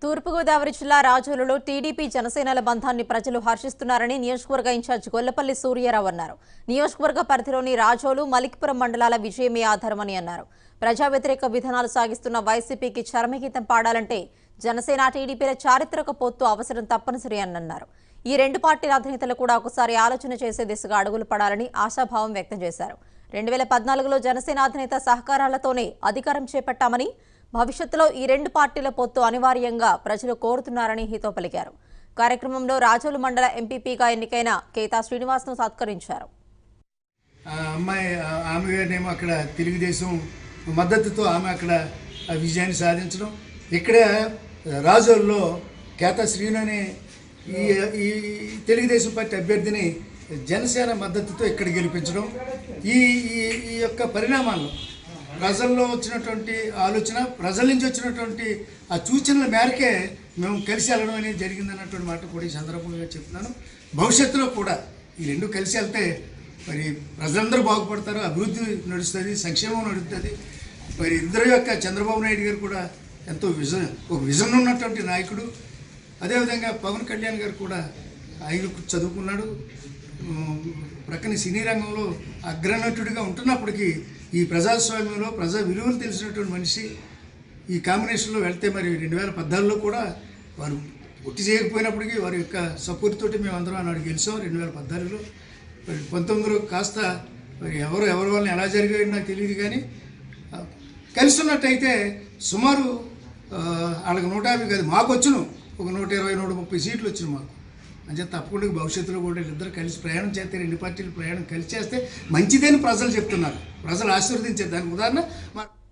తూర్పుగోదావరి జిల్లా రాజోలులో టీడీపీ జనసేనల బంధాన్ని ప్రజలు హర్షిస్తున్నారని నియోజకవర్గ ఇన్ఛార్జ్ గొల్లపల్లి సూర్యారావు అన్నారు నియోజకవర్గ పరిధిలోని రాజోలు మలికిపురం మండలాల విజయమే ఆధారమని అన్నారు ప్రజా వ్యతిరేక విధానాలు సాగిస్తున్న వైసీపీకి చరమగీతం పాడాలంటే జనసేన టీడీపీల చారిత్రక పొత్తు అవసరం తప్పనిసరి అని అన్నారు ఈ రెండు పార్టీల అధినేతలు కూడా ఒకసారి ఆలోచన చేసే దిశగా అడుగులు పడాలని ఆశాభావం వ్యక్తం చేశారు రెండు వేల పద్నాలుగులో జనసేన అధినేత సహకారాలతోనే అధికారం చేపట్టామని భవిష్యత్తులో ఈ రెండు పార్టీల పొత్తు అనివార్యంగా ప్రజలు కోరుతున్నారని హితో పలికారు కార్యక్రమంలో రాజోలు మండల ఎంపీపీగా ఎన్నికైన కేతా శ్రీనివాస్ను సత్కరించారు ఆ అమ్మాయి ఆ ఆమె గారినేమో అక్కడ తెలుగుదేశం మద్దతుతో ఆమె అక్కడ ఆ విజయాన్ని సాధించడం ఇక్కడ రాజోల్లో కేత శ్రీను అనే ఈ ఈ తెలుగుదేశం పార్టీ అభ్యర్థిని జనసేన మద్దతుతో ఇక్కడ గెలిపించడం ఈ ఈ ఈ యొక్క పరిణామాల్లో ప్రజల్లో వచ్చినటువంటి ఆలోచన ప్రజల నుంచి వచ్చినటువంటి ఆ సూచనల మేరకే మేము కలిసి వెళ్ళడం అనేది జరిగిందన్నటువంటి మాట కూడా ఈ సందర్భంగా చెప్తున్నాను భవిష్యత్తులో కూడా ఈ రెండు కలిసి వెళ్తే మరి ప్రజలందరూ బాగుపడతారు అభివృద్ధి నడుస్తుంది సంక్షేమం నడుస్తుంది మరి ఇద్దరు యొక్క చంద్రబాబు నాయుడు గారు కూడా ఎంతో విజన్ ఒక విజన్ ఉన్నటువంటి నాయకుడు అదేవిధంగా పవన్ కళ్యాణ్ గారు కూడా ఆయన చదువుకున్నాడు ఉమ్, ప్రక్కన సినీ రంగంలో అగ్రనటుడిగా ఉంటున్నప్పటికీ ఈ ప్రజాస్వామ్యంలో ప్రజా విలువలు తెలిసినటువంటి మనిషి ఈ కాంబినేషన్లో వెళ్తే మరి రెండు వేల పద్నాలుగులో కూడా వారు ఒట్టి చేయకపోయినప్పటికీ వారి యొక్క సపోర్ట్ తోటి మేము అందరం ఆనాడు గెలిచాం రెండు వేల పద్నాలుగులో మరి పంతొమ్మిదిలో కాస్త మరి ఎవరు ఎవరి వల్ల ఎలా జరిగాయో నాకు తెలియదు కానీ ఆ, కలిసి ఉన్నట్టయితే సుమారు ఆ, వాళ్ళకి నూట యాభై కాదు మాకు వచ్చును ఒక నూట ఇరవై నూట ముప్పై సీట్లు వచ్చిన మాకు అంటే తప్పకుండా భవిష్యత్తులో కూడా వీళ్ళిద్దరు కలిసి ప్రయాణం చేస్తే రెండు పార్టీలు ప్రయాణం కలిసి చేస్తే మంచిదని ప్రజలు చెప్తున్నారు ప్రజలు ఆశీర్వదించారు దానికి ఉదాహరణ మా